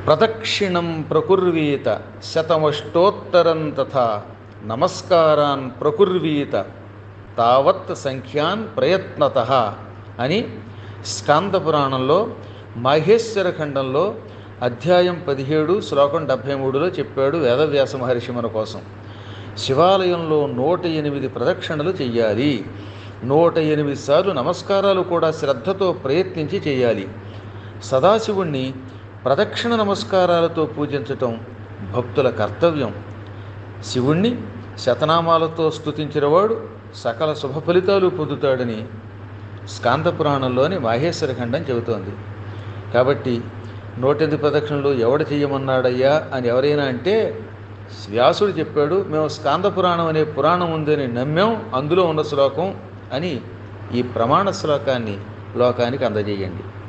ప్రదక్షిణం ప్రకుర్వీత శతమష్టోత్తరం తథా నమస్కారాన్ ప్రకుర్వీత తావత్ సంఖ్యాన్ ప్రయత్నత అని స్కాంద పురాణంలో మాహేశ్వర ఖండంలో అధ్యాయం పదిహేడు శ్లోకం డెబ్భై మూడులో చెప్పాడు వేదవ్యాస మహర్షి మన కోసం శివాలయంలో నూట ఎనిమిది ప్రదక్షిణలు చెయ్యాలి నూట ఎనిమిది సార్లు నమస్కారాలు కూడా శ్రద్ధతో ప్రయత్నించి చేయాలి సదాశివుణ్ణి ప్రదక్షిణ నమస్కారాలతో పూజించటం భక్తుల కర్తవ్యం శివుణ్ణి శతనామాలతో స్తుతించినవాడు సకల శుభ ఫలితాలు పొందుతాడని స్కాంద పురాణంలోని మాహేశ్వర ఖండం చెబుతోంది కాబట్టి నూటెనిమిది ప్రదక్షిణలు ఎవడు చెయ్యమన్నాడయ్యా అని ఎవరైనా అంటే వ్యాసుడు చెప్పాడు మేము స్కాంద పురాణం అనే పురాణం ఉందని నమ్మాం అందులో ఉన్న శ్లోకం అని ఈ ప్రమాణ శ్లోకాన్ని లోకానికి అందజేయండి